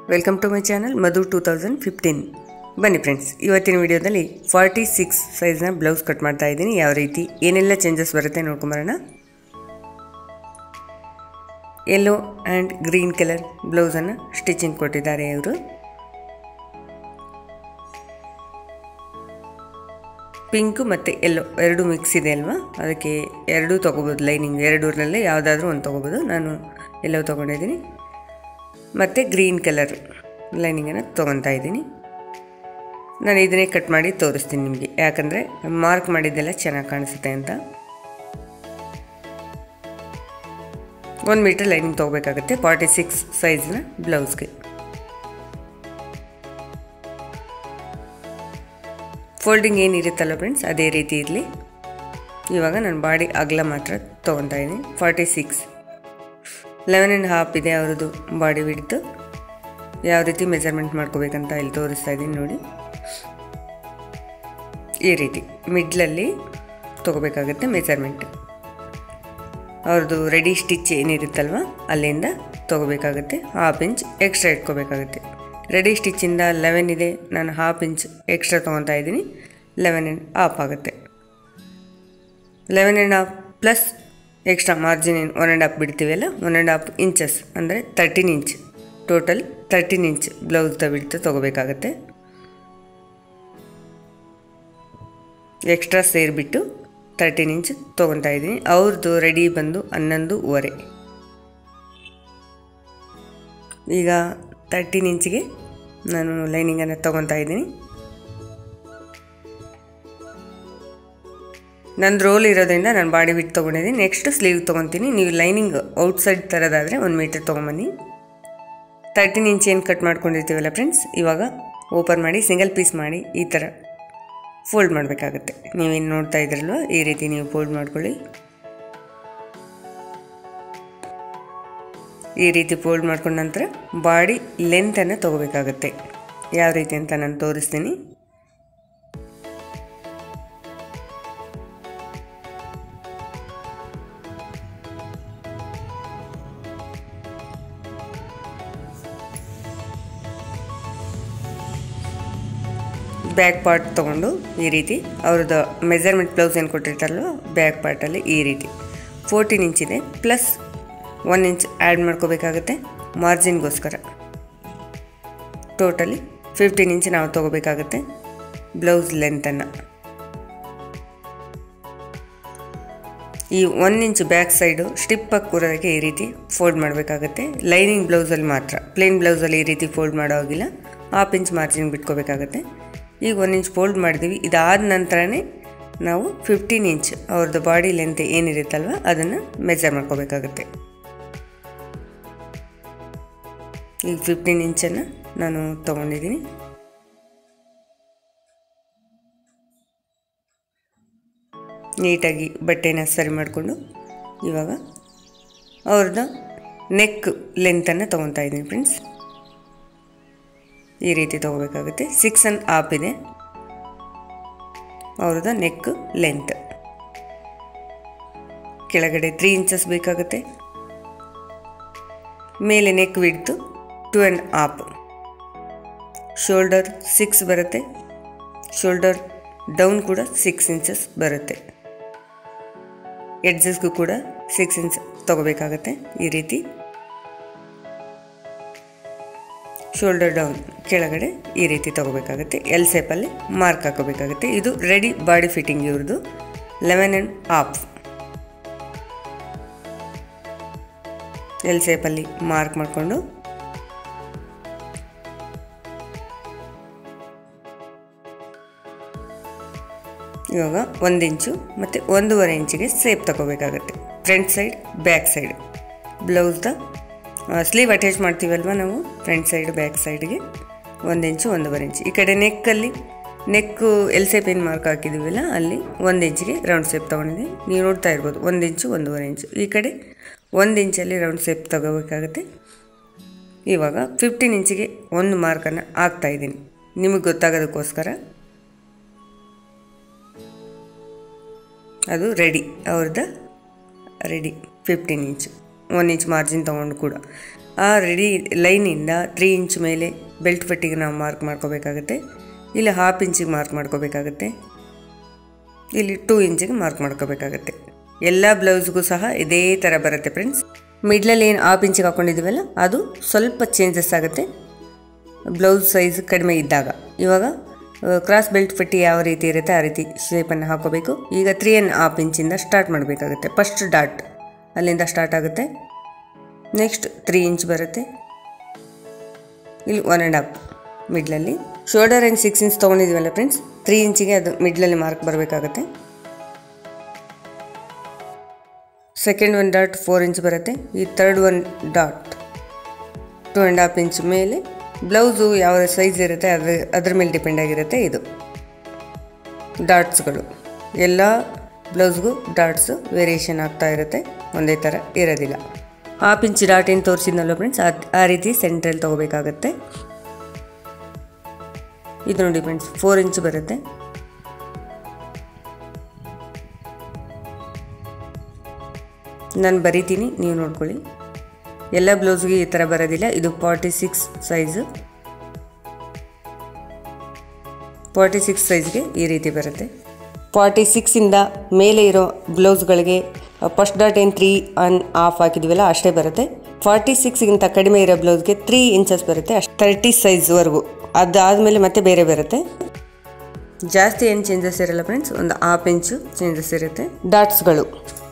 welcome to my channel Madhu two thousand fifteen ಬನ್ನಿ friends ಇವತ್ತಿನ ವಿಡಿಯೋದಲ್ಲಿ ಫಾರ್ಟಿ ಸಿಕ್ಸ್ ಸೈಜ್ನ ಬ್ಲೌಸ್ ಕಟ್ ಮಾಡ್ತಾ ಇದ್ದೀನಿ ಯಾವ ರೀತಿ ಏನೆಲ್ಲ ಚೇಂಜಸ್ ಬರುತ್ತೆ ನೋಡ್ಕೊಂಬರೋಣ ಯೆಲ್ಲೋ ಆ್ಯಂಡ್ ಗ್ರೀನ್ ಕಲರ್ ಬ್ಲೌಸನ್ನು ಸ್ಟಿಚಿಂಗ್ ಕೊಟ್ಟಿದ್ದಾರೆ ಇವರು ಪಿಂಕು ಮತ್ತು ಎಲ್ಲೋ ಎರಡು ಮಿಕ್ಸ್ ಇದೆ ಅಲ್ವಾ ಅದಕ್ಕೆ ಎರಡೂ ತೊಗೋಬೋದು ಲೈನಿಂಗ್ ಎರಡೂರಲ್ಲೇ ಯಾವುದಾದ್ರೂ ಒಂದು ತೊಗೋಬೋದು ನಾನು ಎಲ್ಲೋ ತೊಗೊಂಡಿದ್ದೀನಿ ಮತ್ತು ಗ್ರೀನ್ ಕಲರ್ ಲೈನಿಂಗನ್ನು ತೊಗೊತಾ ಇದ್ದೀನಿ ನಾನು ಇದನ್ನೇ ಕಟ್ ಮಾಡಿ ತೋರಿಸ್ತೀನಿ ನಿಮಗೆ ಯಾಕಂದರೆ ಮಾರ್ಕ್ ಮಾಡಿದ್ದೆಲ್ಲ ಚೆನ್ನಾಗಿ ಕಾಣಿಸುತ್ತೆ ಅಂತ ಒಂದು ಮೀಟರ್ ಲೈನಿಂಗ್ ತೊಗೋಬೇಕಾಗುತ್ತೆ ಫಾರ್ಟಿ ಸಿಕ್ಸ್ ಸೈಜ್ನ ಬ್ಲೌಸ್ಗೆ ಫೋಲ್ಡಿಂಗ್ ಏನಿರುತ್ತಲ್ಲ ಫ್ರೆಂಡ್ಸ್ ಅದೇ ರೀತಿ ಇರಲಿ ಇವಾಗ ನಾನು ಬಾಡಿ ಅಗಲ ಮಾತ್ರ ತೊಗೊತಾ ಇದ್ದೀನಿ forty six eleven and half ಇದೆ ಅವ್ರದ್ದು ಬಾಡಿ ಬಿಡ್ತು ಯಾವ ರೀತಿ ಮೆಜರ್ಮೆಂಟ್ ಮಾಡ್ಕೋಬೇಕಂತ ಇಲ್ಲಿ ತೋರಿಸ್ತಾ ಇದ್ದೀನಿ ನೋಡಿ ಈ ರೀತಿ ಮಿಡ್ಲಲ್ಲಿ ತೊಗೋಬೇಕಾಗುತ್ತೆ ಮೆಜರ್ಮೆಂಟ್ ಅವ್ರದ್ದು ರೆಡಿ ಸ್ಟಿಚ್ ಏನಿರುತ್ತಲ್ವ ಅಲ್ಲಿಂದ ತೊಗೋಬೇಕಾಗುತ್ತೆ ಹಾಫ್ ಇಂಚ್ ಎಕ್ಸ್ಟ್ರಾ ಇಟ್ಕೋಬೇಕಾಗುತ್ತೆ ರೆಡಿ ಸ್ಟಿಚ್ಚಿಂದ ಲೆವೆನ್ ಇದೆ ನಾನು ಹಾಫ್ ಇಂಚ್ ಎಕ್ಸ್ಟ್ರಾ ತೊಗೊತಾ ಇದ್ದೀನಿ ಲೆವೆನ್ ಆ್ಯಂಡ್ ಹಾಫ್ ಆಗುತ್ತೆ eleven and half plus extra margin ಏನು ಒನ್ ಆ್ಯಂಡ್ ಹಾಫ್ ಬಿಡ್ತೀವಲ್ಲ ಒನ್ ಆ್ಯಂಡ್ ಹಾಫ್ ಇಂಚಸ್ ಅಂದರೆ thirteen inch total thirteen inch ಬ್ಲೌಸ್ದ ಬಿಡ್ತು ತೊಗೋಬೇಕಾಗತ್ತೆ ಎಕ್ಸ್ಟ್ರಾ ಸೇರಿಬಿಟ್ಟು ತರ್ಟೀನ್ ಇಂಚ್ ತೊಗೊತಾ ಇದ್ದೀನಿ ಅವ್ರದ್ದು ರೆಡಿ ಬಂದು ಹನ್ನೊಂದುವರೆ ಈಗ ತರ್ಟೀನ್ ಇಂಚಿಗೆ ನಾನು ಲೈನಿಂಗನ್ನು ತೊಗೊತಾ ಇದ್ದೀನಿ ನಂದು ರೋಲ್ ಇರೋದ್ರಿಂದ ನಾನು ಬಾಡಿ ಬಿಟ್ಟು ತೊಗೊಂಡಿದ್ದೀನಿ ನೆಕ್ಸ್ಟ್ ಸ್ಲೀವ್ ತೊಗೊತೀನಿ ನೀವು ಲೈನಿಂಗ್ ಔಟ್ಸೈಡ್ ಥರದಾದರೆ ಒಂದು ಮೀಟರ್ ತೊಗೊಂಬನ್ನಿ ತರ್ಟೀನ್ ಇಂಚ್ ಏನು ಕಟ್ ಮಾಡ್ಕೊಂಡಿರ್ತೀವಲ್ಲ ಫ್ರೆಂಡ್ಸ್ ಇವಾಗ ಓಪನ್ ಮಾಡಿ ಸಿಂಗಲ್ ಪೀಸ್ ಮಾಡಿ ಈ ಥರ ಫೋಲ್ಡ್ ಮಾಡಬೇಕಾಗುತ್ತೆ ನೀವೇನು ನೋಡ್ತಾ ಇದ್ರಲ್ವ ಈ ರೀತಿ ನೀವು ಫೋಲ್ಡ್ ಮಾಡ್ಕೊಳ್ಳಿ ಈ ರೀತಿ ಫೋಲ್ಡ್ ಮಾಡ್ಕೊಂಡ ನಂತರ ಬಾಡಿ ಲೆಂತನ್ನು ತೊಗೋಬೇಕಾಗತ್ತೆ ಯಾವ ರೀತಿ ಅಂತ ನಾನು ತೋರಿಸ್ತೀನಿ ಬ್ಯಾಕ್ ಪಾರ್ಟ್ ತೊಗೊಂಡು ಈ ರೀತಿ ಅವ್ರದ್ದು ಮೆಜರ್ಮೆಂಟ್ ಬ್ಲೌಸ್ ಏನು ಕೊಟ್ಟಿರ್ತಾರಲ್ವ ಬ್ಯಾಕ್ ಪಾರ್ಟಲ್ಲಿ ಈ ರೀತಿ ಫೋರ್ಟೀನ್ ಇಂಚ್ ಇದೆ ಪ್ಲಸ್ ಒನ್ ಇಂಚ್ ಆ್ಯಡ್ ಮಾಡ್ಕೋಬೇಕಾಗುತ್ತೆ ಮಾರ್ಜಿನ್ಗೋಸ್ಕರ ಟೋಟಲಿ ಫಿಫ್ಟೀನ್ ಇಂಚ್ ನಾವು ತೊಗೋಬೇಕಾಗುತ್ತೆ ಬ್ಲೌಸ್ ಲೆಂತನ್ನು ಈ ಒನ್ ಇಂಚ್ ಬ್ಯಾಕ್ ಸೈಡು ಸ್ಟಿಪ್ಪಾಗಿ ಕೂರೋದಕ್ಕೆ ಈ ರೀತಿ ಫೋಲ್ಡ್ ಮಾಡಬೇಕಾಗುತ್ತೆ ಲೈನಿಂಗ್ ಬ್ಲೌಸಲ್ಲಿ ಮಾತ್ರ ಪ್ಲೇನ್ ಬ್ಲೌಸಲ್ಲಿ ಈ ರೀತಿ ಫೋಲ್ಡ್ ಮಾಡೋ ಹೋಗಿಲ್ಲ ಹಾಫ್ ಇಂಚ್ ಮಾರ್ಜಿನ್ ಬಿಟ್ಕೋಬೇಕಾಗುತ್ತೆ ಈಗ ಒನ್ ಇಂಚ್ ಫೋಲ್ಡ್ ಮಾಡಿದ್ವಿ ಇದಾದ ನಂತರನೇ ನಾವು ಫಿಫ್ಟೀನ್ ಇಂಚ್ ಅವ್ರದ್ದು ಬಾಡಿ ಲೆಂತ್ ಏನಿರುತ್ತಲ್ವ ಅದನ್ನು ಮೆಜರ್ ಮಾಡ್ಕೋಬೇಕಾಗುತ್ತೆ ಈಗ ಫಿಫ್ಟೀನ್ ಇಂಚನ್ನು ನಾನು ತೊಗೊಂಡಿದ್ದೀನಿ ನೀಟಾಗಿ ಬಟ್ಟೆನ ಸರಿ ಮಾಡಿಕೊಂಡು ಇವಾಗ ಅವ್ರದ್ದು ನೆಕ್ ಲೆಂತನ್ನು ತೊಗೊತಾ ಇದ್ದೀನಿ ಫ್ರೆಂಡ್ಸ್ ಈ ರೀತಿ ತೊಗೋಬೇಕಾಗುತ್ತೆ ಸಿಕ್ಸ್ ಆ್ಯಂಡ್ ಹಾಫ್ ಇದೆ ಅವ್ರದ್ದು ನೆಕ್ ಲೆಂತ್ ಕೆಳಗಡೆ ತ್ರೀ ಇಂಚಸ್ ಬೇಕಾಗುತ್ತೆ ಮೇಲೆ neck width two and half shoulder six ಬರುತ್ತೆ ಶೋಲ್ಡರ್ ಡೌನ್ ಕೂಡ ಸಿಕ್ಸ್ ಇಂಚಸ್ ಬರುತ್ತೆ ಎಡ್ಜಸ್ಗೂ ಕೂಡ ಸಿಕ್ಸ್ ಇಂಚ್ ತೊಗೋಬೇಕಾಗತ್ತೆ ಈ ರೀತಿ ಶೋಲ್ಡರ್ ಡೌನ್ ಕೆಳಗಡೆ ಈ ರೀತಿ ತೊಗೋಬೇಕಾಗುತ್ತೆ ಎಲ್ ಸೇಪಲ್ಲಿ ಮಾರ್ಕ್ ಹಾಕೋಬೇಕಾಗುತ್ತೆ ಇದು ರೆಡಿ ಬಾಡಿ ಫಿಟ್ಟಿಂಗ್ ಇವ್ರದ್ದು ಲೆವೆನ್ ಆ್ಯಂಡ್ ಹಾಫ್ ಎಲ್ ಸೇಪಲ್ಲಿ ಮಾರ್ಕ್ ಮಾಡಿಕೊಂಡು ಇವಾಗ ಒಂದು ಇಂಚು ಮತ್ತು ಒಂದೂವರೆ ಇಂಚಿಗೆ ಸೇಪ್ ತಗೋಬೇಕಾಗತ್ತೆ ಫ್ರಂಟ್ ಸೈಡ್ ಬ್ಯಾಕ್ ಸೈಡ್ ಬ್ಲೌಸ್ದ ಸ್ಲೀವ್ ಅಟ್ಯಾಚ್ ಮಾಡ್ತೀವಲ್ವ ನಾವು ಫ್ರಂಟ್ ಸೈಡ್ ಬ್ಯಾಕ್ ಸೈಡ್ಗೆ ಒಂದು ಇಂಚು ಒಂದೂವರೆ ಇಂಚು ಈ ಕಡೆ ನೆಕ್ಕಲ್ಲಿ ನೆಕ್ಕು ಎಲ್ ಸೇಪ್ ಏನು ಮಾರ್ಕ್ ಹಾಕಿದ್ದೀವಲ್ಲ ಅಲ್ಲಿ ಒಂದು ಇಂಚಿಗೆ ರೌಂಡ್ ಸೇಪ್ ತೊಗೊಂಡಿದ್ದೀನಿ ನೀವು ನೋಡ್ತಾ ಇರ್ಬೋದು ಒಂದು ಇಂಚು ಒಂದೂವರೆ ಇಂಚು ಈ ಕಡೆ ಒಂದು ಇಂಚಲ್ಲಿ ರೌಂಡ್ ಸೇಪ್ ತಗೋಬೇಕಾಗುತ್ತೆ ಇವಾಗ ಫಿಫ್ಟೀನ್ ಇಂಚಿಗೆ ಒಂದು ಮಾರ್ಕನ್ನು ಹಾಕ್ತಾಯಿದ್ದೀನಿ ನಿಮಗೆ ಗೊತ್ತಾಗೋದಕ್ಕೋಸ್ಕರ ಅದು ರೆಡಿ ಅವ್ರದ್ದು ready fifteen inch one inch margin ತೊಗೊಂಡು ಕೂಡ ಆ ರೆಡಿ ಲೈನಿಂದ ತ್ರೀ ಇಂಚ್ ಮೇಲೆ ಬೆಲ್ಟ್ ಪಟ್ಟಿಗೆ ನಾವು ಮಾರ್ಕ್ ಮಾಡ್ಕೋಬೇಕಾಗುತ್ತೆ ಇಲ್ಲಿ ಹಾಫ್ ಇಂಚಿಗೆ ಮಾರ್ಕ್ ಮಾಡ್ಕೋಬೇಕಾಗುತ್ತೆ ಇಲ್ಲಿ ಟೂ ಇಂಚಿಗೆ ಮಾರ್ಕ್ ಮಾಡ್ಕೋಬೇಕಾಗುತ್ತೆ ಎಲ್ಲ ಬ್ಲೌಸ್ಗೂ ಸಹ ಇದೇ ಥರ ಬರುತ್ತೆ ಫ್ರೆಂಡ್ಸ್ ಮಿಡ್ಲಲ್ಲಿ ಏನು ಹಾಫ್ ಇಂಚಿಗೆ ಹಾಕ್ಕೊಂಡಿದ್ದೀವಲ್ಲ ಅದು ಸ್ವಲ್ಪ ಚೇಂಜಸ್ ಆಗುತ್ತೆ ಬ್ಲೌಸ್ ಸೈಜ್ ಕಡಿಮೆ ಇದ್ದಾಗ ಇವಾಗ ಕ್ರಾಸ್ ಬೆಲ್ಟ್ ಪಟ್ಟಿ ಯಾವ ರೀತಿ ಇರುತ್ತೆ ಆ ರೀತಿ ಶೇಪನ್ನು ಹಾಕೋಬೇಕು ಈಗ ತ್ರೀ ಆ್ಯಂಡ್ ಹಾಫ್ ಇಂಚಿಂದ ಸ್ಟಾರ್ಟ್ ಮಾಡಬೇಕಾಗುತ್ತೆ ಫಸ್ಟ್ ಡಾಟ್ ಅಲ್ಲಿಂದ ಸ್ಟಾರ್ಟ್ ಆಗುತ್ತೆ ನೆಕ್ಸ್ಟ್ ತ್ರೀ ಇಂಚ್ ಬರುತ್ತೆ ಇಲ್ಲಿ ಒನ್ ಆ್ಯಂಡ್ ಹಾಫ್ ಮಿಡ್ಲಲ್ಲಿ ಶೋಲ್ಡರ್ ಆ್ಯಂಡ್ ಸಿಕ್ಸ್ ಇಂಚ್ ತೊಗೊಂಡಿದ್ದೀವಲ್ಲ ಫ್ರೆಂಡ್ಸ್ ತ್ರೀ ಇಂಚಿಗೆ ಅದು ಮಿಡ್ಲಲ್ಲಿ ಮಾರ್ಕ್ ಬರಬೇಕಾಗುತ್ತೆ second one dot four inch ಬರುತ್ತೆ ಈ third one dot two and half inch ಮೇಲೆ ಬ್ಲೌಸು ಯಾವ ಸೈಜ್ ಇರುತ್ತೆ ಅದ್ರ ಅದ್ರ ಮೇಲೆ ಡಿಪೆಂಡ್ ಆಗಿರುತ್ತೆ ಇದು ಡಾಟ್ಸ್ಗಳು ಎಲ್ಲ ಬ್ಲೌಸ್ಗೂ ಡಾಟ್ಸು ವೇರಿಯೇಷನ್ ಆಗ್ತಾ ಇರುತ್ತೆ ಒಂದೇ ಥರ ಇರೋದಿಲ್ಲ ಹಾಫ್ ಇಂಚ್ ಡಾಟ್ ಏನು ತೋರಿಸಿದ್ನಲ್ಲ ಫ್ರೆಂಡ್ಸ್ ಆ ರೀತಿ ಸೆಂಟ್ರಲ್ಲಿ ತೊಗೋಬೇಕಾಗತ್ತೆ ಇದು ನೋಡಿ ಫ್ರೆಂಡ್ಸ್ ಫೋರ್ ಇಂಚ್ ಬರುತ್ತೆ ನಾನು ಬರಿತೀನಿ ನೀವು ನೋಡ್ಕೊಳ್ಳಿ ಎಲ್ಲ ಬ್ಲೌಸ್ಗೆ ಈ ಥರ ಬರೋದಿಲ್ಲ ಇದು forty six size forty six ಸೈಜ್ಗೆ ಈ ರೀತಿ ಬರುತ್ತೆ ಫಾರ್ಟಿ ಸಿಕ್ಸಿಂದ ಮೇಲೆ ಇರೋ ಬ್ಲೌಸ್ಗಳಿಗೆ ಫಸ್ಟ್ ಡಾಟ್ ಏನು ತ್ರೀ ಅನ್ ಆಫ್ ಹಾಕಿದ್ವಲ್ಲ ಅಷ್ಟೇ ಬರುತ್ತೆ ಫಾರ್ಟಿ ಸಿಕ್ಸ್ಗಿಂತ ಕಡಿಮೆ ಇರೋ ಬ್ಲೌಸ್ಗೆ ತ್ರೀ ಇಂಚಸ್ ಬರುತ್ತೆ ಅಷ್ಟು ತರ್ಟಿ ಸೈಜ್ವರೆಗೂ ಅದಾದಮೇಲೆ ಮತ್ತೆ ಬೇರೆ ಬರುತ್ತೆ ಜಾಸ್ತಿ ಏನು ಚೇಂಜಸ್ ಇರಲ್ಲ ಫ್ರೆಂಡ್ಸ್ ಒಂದು ಹಾಫ್ ಇಂಚು ಚೇಂಜಸ್ ಇರುತ್ತೆ ಡಾಟ್ಸ್ಗಳು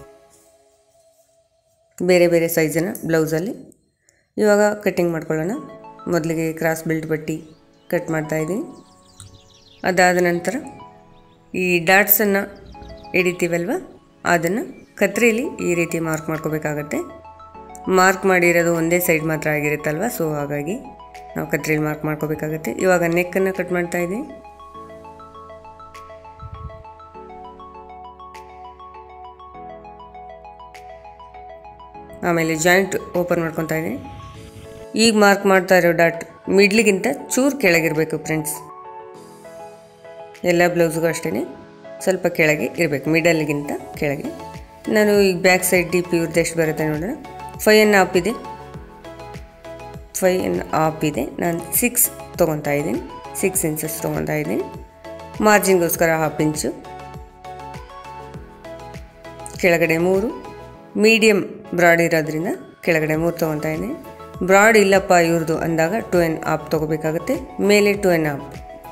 ಬೇರೆ ಬೇರೆ ಸೈಜಿನ ಬ್ಲೌಸಲ್ಲಿ ಇವಾಗ ಕಟ್ಟಿಂಗ್ ಮಾಡ್ಕೊಳ್ಳೋಣ ಮೊದಲಿಗೆ ಕ್ರಾಸ್ ಬೆಲ್ಟ್ ಬಟ್ಟಿ ಕಟ್ ಮಾಡ್ತಾಯಿದ್ದೀನಿ ಅದಾದ ನಂತರ ಈ ಡಾಟ್ಸನ್ನು ಹಿಡಿತೀವಲ್ವ ಅದನ್ನು ಕತ್ರಿಲಿ ಈ ರೀತಿ ಮಾರ್ಕ್ ಮಾಡ್ಕೋಬೇಕಾಗತ್ತೆ ಮಾರ್ಕ್ ಮಾಡಿರೋದು ಒಂದೇ ಸೈಡ್ ಮಾತ್ರ ಆಗಿರುತ್ತಲ್ವ ಸೊ ಹಾಗಾಗಿ ನಾವು ಕತ್ರಿಲಿ ಮಾರ್ಕ್ ಮಾಡ್ಕೋಬೇಕಾಗತ್ತೆ ಇವಾಗ ನೆಕ್ಕನ್ನು ಕಟ್ ಮಾಡ್ತಾ ಇದ್ದೀನಿ ಆಮೇಲೆ ಜಾಯಿಂಟ್ ಓಪನ್ ಮಾಡ್ಕೊತಾ ಇದ್ದೀನಿ ಈಗ ಮಾರ್ಕ್ ಮಾಡ್ತಾ ಇರೋ ಡಾಟ್ ಮಿಡ್ಲಿಗಿಂತ ಚೂರು ಕೆಳಗಿರಬೇಕು ಫ್ರೆಂಡ್ಸ್ ಎಲ್ಲ ಬ್ಲೌಸ್ಗೂ ಅಷ್ಟೇ ಸ್ವಲ್ಪ ಕೆಳಗೆ ಇರಬೇಕು ಮಿಡಲ್ಗಿಂತ ಕೆಳಗೆ ನಾನು ಈಗ ಬ್ಯಾಕ್ ಸೈಡ್ ಡೀಪ್ ಇವ್ರದ್ದು ಎಷ್ಟು ಬರುತ್ತೆ ನೋಡೋಣ ಫೈ ಎನ್ ಆಪ್ ಇದೆ ಫೈ ಎನ್ ಆಪ್ ಇದೆ ನಾನು ಸಿಕ್ಸ್ ತೊಗೊತಾ ಇದ್ದೀನಿ ಸಿಕ್ಸ್ ಇಂಚಸ್ ತೊಗೊತಾ ಇದ್ದೀನಿ ಮಾರ್ಜಿನ್ಗೋಸ್ಕರ ಹಾಫ್ ಇಂಚು ಕೆಳಗಡೆ ಮೂರು ಮೀಡಿಯಮ್ ಬ್ರಾಡ್ ಇರೋದ್ರಿಂದ ಕೆಳಗಡೆ ಮೂರು ತೊಗೊತಾ ಇದ್ದೀನಿ ಬ್ರಾಡ್ ಇಲ್ಲಪ್ಪ ಇವ್ರದ್ದು ಅಂದಾಗ ಟು ಎನ್ ಆಪ್ ತೊಗೋಬೇಕಾಗುತ್ತೆ ಮೇಲೆ ಟು ಎನ್ ಆಪ್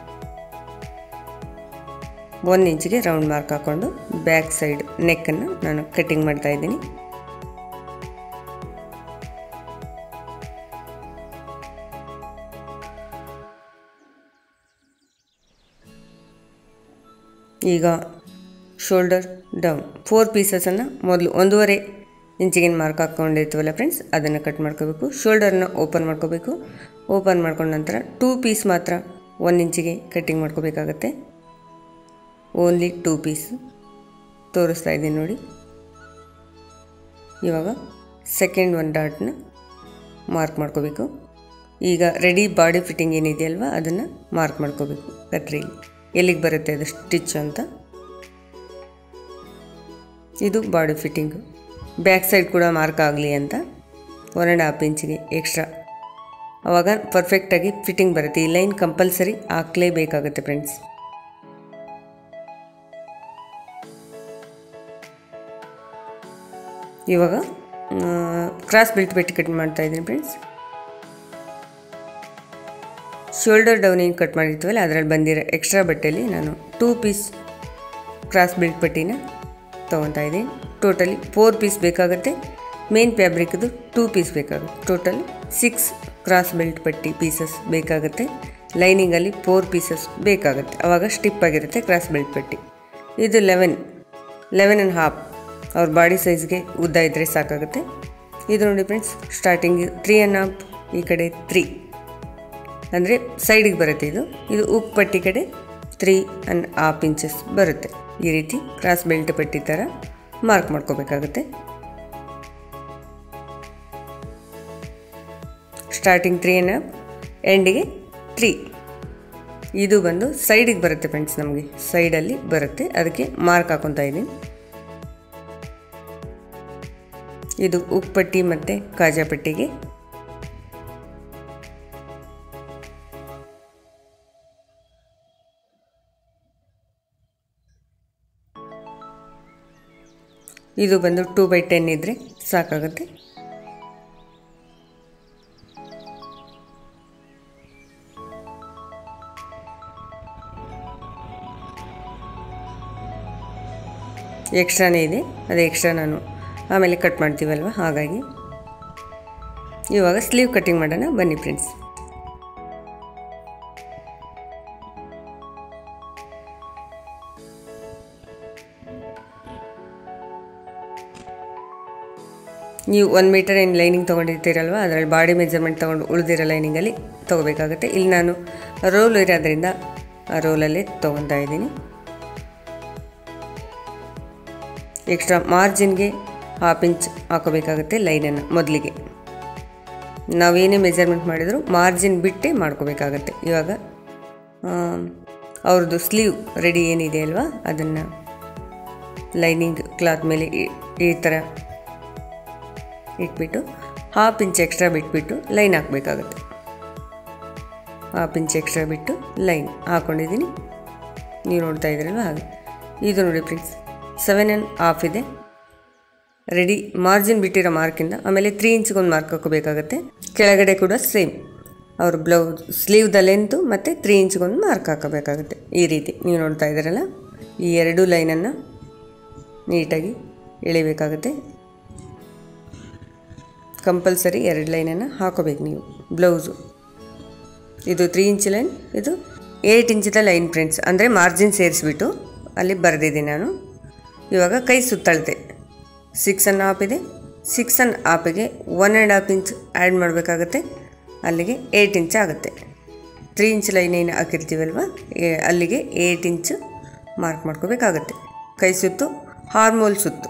ಒಂದು ಇಂಚಿಗೆ ರೌಂಡ್ ಮಾರ್ಕ್ ಹಾಕ್ಕೊಂಡು ಬ್ಯಾಕ್ ಸೈಡ್ ನೆಕ್ಕನ್ನು ನಾನು ಕಟ್ಟಿಂಗ್ ಮಾಡ್ತಾ ಇದ್ದೀನಿ ಈಗ ಶೋಲ್ಡರ್ ಡೌನ್ ಫೋರ್ ಪೀಸಸನ್ನು ಮೊದಲು ಒಂದೂವರೆ ಇಂಚಿಗಿನ ಮಾರ್ಕ್ ಹಾಕ್ಕೊಂಡಿರ್ತೀವಲ್ಲ ಫ್ರೆಂಡ್ಸ್ ಅದನ್ನು ಕಟ್ ಮಾಡ್ಕೋಬೇಕು ಶೋಲ್ಡರ್ನ ಓಪನ್ ಮಾಡ್ಕೋಬೇಕು ಓಪನ್ ಮಾಡ್ಕೊಂಡ ನಂತರ ಟೂ ಪೀಸ್ ಮಾತ್ರ ಒಂದು ಇಂಚಿಗೆ ಕಟ್ಟಿಂಗ್ ಮಾಡ್ಕೋಬೇಕಾಗತ್ತೆ ಓನ್ಲಿ ಟೂ ಪೀಸ್ ತೋರಿಸ್ತಾ ಇದ್ದೀನಿ ನೋಡಿ ಇವಾಗ ಸೆಕೆಂಡ್ ಒನ್ ಡಾಟ್ನ ಮಾರ್ಕ್ ಮಾಡ್ಕೋಬೇಕು ಈಗ ರೆಡಿ ಬಾಡಿ ಫಿಟ್ಟಿಂಗ್ ಏನಿದೆಯಲ್ವ ಅದನ್ನು ಮಾರ್ಕ್ ಮಾಡ್ಕೋಬೇಕು ಕತ್ರಿಲಿ ಎಲ್ಲಿಗೆ ಬರುತ್ತೆ ಅದು ಸ್ಟಿಚ್ ಅಂತ ಇದು ಬಾಡಿ ಫಿಟ್ಟಿಂಗು ಬ್ಯಾಕ್ ಸೈಡ್ ಕೂಡ ಮಾರ್ಕ್ ಆಗಲಿ ಅಂತ ಒನ್ ಆ್ಯಂಡ್ ಹಾಫ್ ಇಂಚಿಗೆ ಎಕ್ಸ್ಟ್ರಾ ಆವಾಗ ಪರ್ಫೆಕ್ಟಾಗಿ ಫಿಟ್ಟಿಂಗ್ ಬರುತ್ತೆ ಈ ಲೈನ್ ಕಂಪಲ್ಸರಿ ಹಾಕ್ಲೇಬೇಕಾಗುತ್ತೆ ಫ್ರೆಂಡ್ಸ್ ಇವಾಗ ಕ್ರಾಸ್ ಬೆಲ್ಟ್ ಬೆಟ್ಟಿ ಕಟ್ ಮಾಡ್ತಾ ಇದ್ದೀನಿ ಫ್ರೆಂಡ್ಸ್ ಶೋಲ್ಡರ್ ಡೌನ್ ಏನು ಕಟ್ ಮಾಡಿರ್ತೀವಲ್ಲ ಅದರಲ್ಲಿ ಬಂದಿರೋ ಎಕ್ಸ್ಟ್ರಾ ಬಟ್ಟೆಯಲ್ಲಿ ನಾನು ಟೂ ಪೀಸ್ ಕ್ರಾಸ್ ಬೆಲ್ಟ್ ಪಟ್ಟಿನ ತೊಗೊತಾ ಇದ್ದೀನಿ ಟೋಟಲಿ ಫೋರ್ ಪೀಸ್ ಬೇಕಾಗುತ್ತೆ ಮೇನ್ ಫ್ಯಾಬ್ರಿಕ್ದು ಟೂ ಪೀಸ್ ಬೇಕಾಗುತ್ತೆ ಟೋಟಲ್ ಸಿಕ್ಸ್ ಕ್ರಾಸ್ ಬೆಲ್ಟ್ ಪಟ್ಟಿ ಪೀಸಸ್ ಬೇಕಾಗುತ್ತೆ ಲೈನಿಂಗಲ್ಲಿ ಫೋರ್ ಪೀಸಸ್ ಬೇಕಾಗುತ್ತೆ ಆವಾಗ ಸ್ಟಿಪ್ ಆಗಿರುತ್ತೆ ಕ್ರಾಸ್ ಬೆಲ್ಟ್ ಪಟ್ಟಿ ಇದು ಲೆವೆನ್ ಲೆವೆನ್ ಆ್ಯಂಡ್ ಹಾಫ್ ಅವ್ರ ಬಾಡಿ ಸೈಜ್ಗೆ ಉದ್ದ ಇದ್ದರೆ ಸಾಕಾಗುತ್ತೆ ಇದು ನೋಡಿ friends starting three and half ಈ ಕಡೆ ತ್ರೀ ಅಂದರೆ ಸೈಡಿಗೆ ಬರುತ್ತೆ ಇದು ಇದು ಉಕ್ ಪಟ್ಟಿ ಕಡೆ ತ್ರೀ ಆ್ಯಂಡ್ ಹಾಫ್ ಇಂಚಸ್ ಬರುತ್ತೆ ಈ ರೀತಿ ಕ್ರಾಸ್ ಬೆಲ್ಟ್ ಪಟ್ಟಿ ಥರ ಮಾರ್ಕ್ ಮಾಡ್ಕೋಬೇಕಾಗುತ್ತೆ ಸ್ಟಾರ್ಟಿಂಗ್ ತ್ರೀ ಆ್ಯಂಡ್ ಹಾಫ್ ಎಂಡಿಗೆ ತ್ರೀ ಇದು ಬಂದು ಸೈಡಿಗೆ ಬರುತ್ತೆ ಫ್ರೆಂಡ್ಸ್ ನಮಗೆ ಸೈಡಲ್ಲಿ ಬರುತ್ತೆ ಅದಕ್ಕೆ ಮಾರ್ಕ್ ಹಾಕೊತಾ ಇದ್ದೀನಿ ಇದು ಉಪ್ಪಟ್ಟಿ ಮತ್ತು ಕಾಜಾ ಪಟ್ಟಿಗೆ ಇದು ಬಂದು ಟೂ ಬೈ ಟೆನ್ ಇದ್ದರೆ ಸಾಕಾಗುತ್ತೆ ಎಕ್ಸ್ಟ್ರಾನೇ ಇದೆ ಅದು ಎಕ್ಸ್ಟ್ರಾ ನಾನು ಆಮೇಲೆ ಕಟ್ ಮಾಡ್ತೀವಲ್ವ ಹಾಗಾಗಿ ಇವಾಗ ಸ್ಲೀವ್ ಕಟ್ಟಿಂಗ್ ಮಾಡೋಣ ಬನ್ನಿ ಫ್ರೆಂಡ್ಸ್ ನೀವು ಒಂದು ಮೀಟರ್ ಏನು ಲೈನಿಂಗ್ ತೊಗೊಂಡಿರ್ತೀರಲ್ವ ಅದರಲ್ಲಿ ಬಾಡಿ ಮೆಜರ್ಮೆಂಟ್ ತೊಗೊಂಡು ಉಳಿದಿರೋ ಲೈನಿಂಗಲ್ಲಿ ತೊಗೋಬೇಕಾಗುತ್ತೆ ಇಲ್ಲಿ ನಾನು ರೋಲ್ ಇರೋದ್ರಿಂದ ಆ ರೋಲಲ್ಲಿ ತೊಗೊತಾ ಇದ್ದೀನಿ ಎಕ್ಸ್ಟ್ರಾ ಮಾರ್ಜಿನ್ಗೆ ಹಾಫ್ ಇಂಚ್ ಹಾಕೋಬೇಕಾಗುತ್ತೆ ಲೈನನ್ನು ಮೊದಲಿಗೆ ನಾವೇನೇ ಮೆಜರ್ಮೆಂಟ್ ಮಾಡಿದರೂ ಮಾರ್ಜಿನ್ ಬಿಟ್ಟೇ ಮಾಡ್ಕೋಬೇಕಾಗತ್ತೆ ಇವಾಗ ಅವ್ರದ್ದು ಸ್ಲೀವ್ ರೆಡಿ ಏನಿದೆ ಅಲ್ವಾ ಅದನ್ನು ಲೈನಿಂಗ್ ಕ್ಲಾತ್ ಮೇಲೆ ಈ- ಈ ಥರ ಇಟ್ಬಿಟ್ಟು ಹಾಫ್ ಇಂಚ್ ಎಕ್ಸ್ಟ್ರಾ ಬಿಟ್ಬಿಟ್ಟು ಲೈನ್ ಹಾಕಬೇಕಾಗುತ್ತೆ ಹಾಫ್ ಇಂಚ್ ಎಕ್ಸ್ಟ್ರಾ ಬಿಟ್ಟು ಲೈನ್ ಹಾಕ್ಕೊಂಡಿದ್ದೀನಿ ನೀವು ನೋಡ್ತಾ ಇದ್ದೀರಲ್ವ ಹಾಗೆ ಇದು ನೋಡಿ ಫ್ರೆಂಡ್ಸ್ ಸೆವೆನ್ ಆ್ಯಂಡ್ ಹಾಫ್ ಇದೆ ರೆಡಿ ಮಾರ್ಜಿನ್ ಬಿಟ್ಟಿರೋ ಮಾರ್ಕಿಂದ ಆಮೇಲೆ ತ್ರೀ ಇಂಚ್ಗೊಂದು ಮಾರ್ಕ್ ಹಾಕೋಬೇಕಾಗತ್ತೆ ಕೆಳಗಡೆ ಕೂಡ ಸೇಮ್ ಅವ್ರ ಬ್ಲೌಸ್ ಸ್ಲೀವ್ದ ಲೆಂತು ಮತ್ತು ತ್ರೀ ಇಂಚ್ಗೊಂದು ಮಾರ್ಕ್ ಹಾಕೋಬೇಕಾಗುತ್ತೆ ಈ ರೀತಿ ನೀವು ನೋಡ್ತಾ ಇದ್ದೀರಲ್ಲ ಈ ಎರಡೂ ಲೈನನ್ನು ನೀಟಾಗಿ ಎಳಿಬೇಕಾಗುತ್ತೆ ಕಂಪಲ್ಸರಿ ಎರಡು ಲೈನನ್ನು ಹಾಕೋಬೇಕು ನೀವು ಬ್ಲೌಸು ಇದು ತ್ರೀ ಇಂಚ್ ಲೈನ್ ಇದು ಏಯ್ಟ್ ಇಂಚಿದ ಲೈನ್ ಫ್ರೆಂಡ್ಸ್ ಅಂದರೆ ಮಾರ್ಜಿನ್ ಸೇರಿಸ್ಬಿಟ್ಟು ಅಲ್ಲಿ ಬರೆದಿದ್ದೀನಿ ನಾನು ಇವಾಗ ಕೈ ಸುತ್ತಳತೆ ಸಿಕ್ಸ್ ಆ್ಯಂಡ್ ಹಾಫ್ ಇದೆ ಸಿಕ್ಸ್ ಆ್ಯಂಡ್ ಹಾಫಿಗೆ one and half inch add ಮಾಡಬೇಕಾಗತ್ತೆ ಅಲ್ಲಿಗೆ ಏಯ್ಟ್ ಇಂಚ್ ಆಗುತ್ತೆ ತ್ರೀ ಇಂಚ್ ಲೈನ್ ಏನು ಹಾಕಿರ್ತೀವಲ್ವ ಏ- ಅಲ್ಲಿಗೆ ಏಯ್ಟ್ ಇಂಚ್ ಮಾರ್ಕ್ ಮಾಡ್ಕೋಬೇಕಾಗತ್ತೆ ಕೈ ಸುತ್ತು ಹಾರ್ಮೋಲ್ ಸುತ್ತು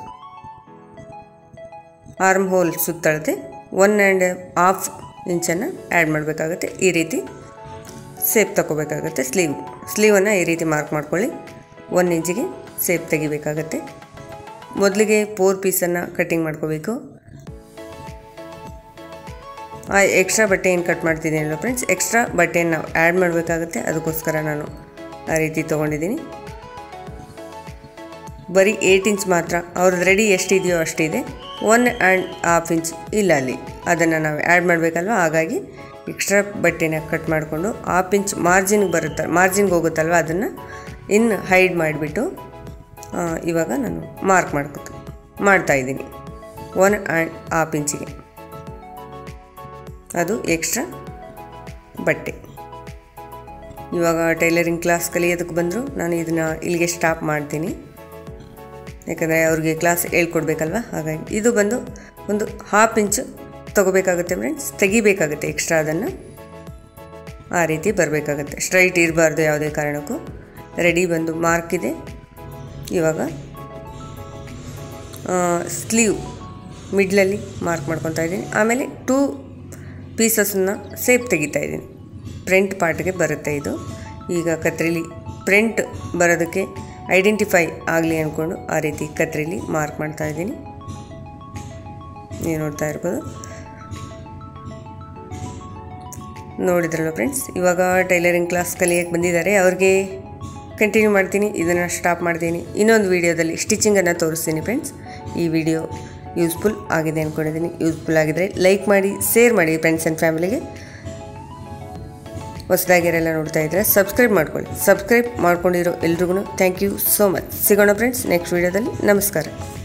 ಆರ್ಮ್ ಹೋಲ್ ಸುತ್ತಳತೆ ಒನ್ ಆ್ಯಂಡ್ ಹಾಫ್ ಇಂಚನ್ನು ಆ್ಯಡ್ ಮಾಡಬೇಕಾಗುತ್ತೆ ಈ ರೀತಿ ಸೇಪ್ ತಗೋಬೇಕಾಗತ್ತೆ ಸ್ಲೀವ್ ಸ್ಲೀವನ್ನು ಈ ರೀತಿ ಮಾರ್ಕ್ ಮಾಡ್ಕೊಳ್ಳಿ ಒನ್ ಇಂಚಿಗೆ ಸೇಪ್ ತೆಗಿಬೇಕಾಗತ್ತೆ ಮೊದಲಿಗೆ ಫೋರ್ ಪೀಸನ್ನು ಕಟ್ಟಿಂಗ್ ಮಾಡ್ಕೋಬೇಕು ಆ ಎಕ್ಸ್ಟ್ರಾ ಬಟ್ಟೆ ಏನು ಕಟ್ ಮಾಡ್ತಿದ್ದೀನಲ್ಲ ಫ್ರೆಂಡ್ಸ್ ಎಕ್ಸ್ಟ್ರಾ ಬಟ್ಟೆಯನ್ನು ನಾವು ಆ್ಯಡ್ ಮಾಡಬೇಕಾಗುತ್ತೆ ಅದಕ್ಕೋಸ್ಕರ ನಾನು ಆ ರೀತಿ ತೊಗೊಂಡಿದ್ದೀನಿ ಬರೀ ಏಯ್ಟ್ ಇಂಚ್ ಮಾತ್ರ ಅವ್ರದ್ದು ರೆಡಿ ಎಷ್ಟಿದೆಯೋ ಅಷ್ಟಿದೆ ಒನ್ ಆ್ಯಂಡ್ ಹಾಫ್ ಇಂಚ್ ಇಲ್ಲ ಅಲ್ಲಿ ಅದನ್ನು ನಾವು ಆ್ಯಡ್ ಮಾಡಬೇಕಲ್ವ ಹಾಗಾಗಿ ಎಕ್ಸ್ಟ್ರಾ ಬಟ್ಟೆನ ಕಟ್ ಮಾಡಿಕೊಂಡು ಹಾಫ್ ಇಂಚ್ ಮಾರ್ಜಿನ್ಗೆ ಬರುತ್ತೆ ಮಾರ್ಜಿನ್ಗೆ ಹೋಗುತ್ತಲ್ವ ಅದನ್ನು ಇನ್ನು ಹೈಡ್ ಮಾಡಿಬಿಟ್ಟು ಇವಾಗ ನಾನು ಮಾರ್ಕ್ ಮಾಡ್ಕೊತ ಮಾಡ್ತಾಯಿದ್ದೀನಿ ಒನ್ ಆ್ಯಂಡ್ ಹಾಫ್ ಇಂಚಿಗೆ ಅದು ಎಕ್ಸ್ಟ್ರಾ ಬಟ್ಟೆ ಇವಾಗ ಟೈಲರಿಂಗ್ ಕ್ಲಾಸ್ ಕಲಿಯೋದಕ್ಕೆ ಬಂದರು ನಾನು ಇದನ್ನು ಇಲ್ಲಿಗೆ ಸ್ಟಾಪ್ ಮಾಡ್ತೀನಿ ಯಾಕಂದರೆ ಅವ್ರಿಗೆ ಕ್ಲಾಸ್ ಹೇಳ್ಕೊಡ್ಬೇಕಲ್ವ ಹಾಗಾಗಿ ಇದು ಬಂದು ಒಂದು ಹಾಫ್ ಇಂಚು ತೊಗೋಬೇಕಾಗುತ್ತೆ ಫ್ರೆಂಡ್ಸ್ ತೆಗಿಬೇಕಾಗುತ್ತೆ ಎಕ್ಸ್ಟ್ರಾ ಅದನ್ನು ಆ ರೀತಿ ಬರಬೇಕಾಗುತ್ತೆ ಸ್ಟ್ರೈಟ್ ಇರಬಾರ್ದು ಯಾವುದೇ ಕಾರಣಕ್ಕೂ ರೆಡಿ ಬಂದು ಮಾರ್ಕ್ ಇದೆ ಇವಾಗ ಸ್ಲೀವ್ ಮಿಡ್ಲಲ್ಲಿ ಮಾರ್ಕ್ ಮಾಡ್ಕೊತಾ ಇದ್ದೀನಿ ಆಮೇಲೆ ಟೂ ಪೀಸಸನ್ನು ಸೇಪ್ ತೆಗಿತಾ ಇದ್ದೀನಿ ಫ್ರಂಟ್ ಪಾರ್ಟ್ಗೆ ಬರುತ್ತೆ ಇದು ಈಗ ಕತ್ರಿಲಿ ಫ್ರಂಟ್ ಬರೋದಕ್ಕೆ ಐಡೆಂಟಿಫೈ ಆಗಲಿ ಅಂದ್ಕೊಂಡು ಆ ರೀತಿ ಕತ್ರಿಲಿ ಮಾರ್ಕ್ ಮಾಡ್ತಾ ಇದ್ದೀನಿ ನೀವು ನೋಡ್ತಾ ಇರ್ಬೋದು ನೋಡಿದ್ರಲ್ಲ ಫ್ರೆಂಡ್ಸ್ ಇವಾಗ ಟೈಲರಿಂಗ್ ಕ್ಲಾಸ್ ಕಲಿಯೋಕ್ಕೆ ಬಂದಿದ್ದಾರೆ ಅವ್ರಿಗೆ ಕಂಟಿನ್ಯೂ ಮಾಡ್ತೀನಿ ಇದನ್ನು ಸ್ಟಾಪ್ ಮಾಡ್ತೀನಿ ಇನ್ನೊಂದು ವೀಡಿಯೋದಲ್ಲಿ ಸ್ಟಿಚಿಂಗನ್ನು ತೋರಿಸ್ತೀನಿ ಫ್ರೆಂಡ್ಸ್ ಈ ವಿಡಿಯೋ ಯೂಸ್ಫುಲ್ ಆಗಿದೆ ಅಂದ್ಕೊಂಡಿದ್ದೀನಿ ಯೂಸ್ಫುಲ್ ಆಗಿದ್ದರೆ ಲೈಕ್ ಮಾಡಿ ಶೇರ್ ಮಾಡಿ ಫ್ರೆಂಡ್ಸ್ ಆ್ಯಂಡ್ ಫ್ಯಾಮಿಲಿಗೆ ಹೊಸದಾಗಿರೆಲ್ಲ ನೋಡ್ತಾ ಇದ್ದರೆ ಸಬ್ಸ್ಕ್ರೈಬ್ ಮಾಡ್ಕೊಳ್ಳಿ ಸಬ್ಸ್ಕ್ರೈಬ್ ಮಾಡ್ಕೊಂಡಿರೋ ಎಲ್ರಿಗೂ ಥ್ಯಾಂಕ್ ಯು ಸೋ ಮಚ್ ಸಿಗೋಣ ಫ್ರೆಂಡ್ಸ್ ನೆಕ್ಸ್ಟ್ ವೀಡಿಯೋದಲ್ಲಿ ನಮಸ್ಕಾರ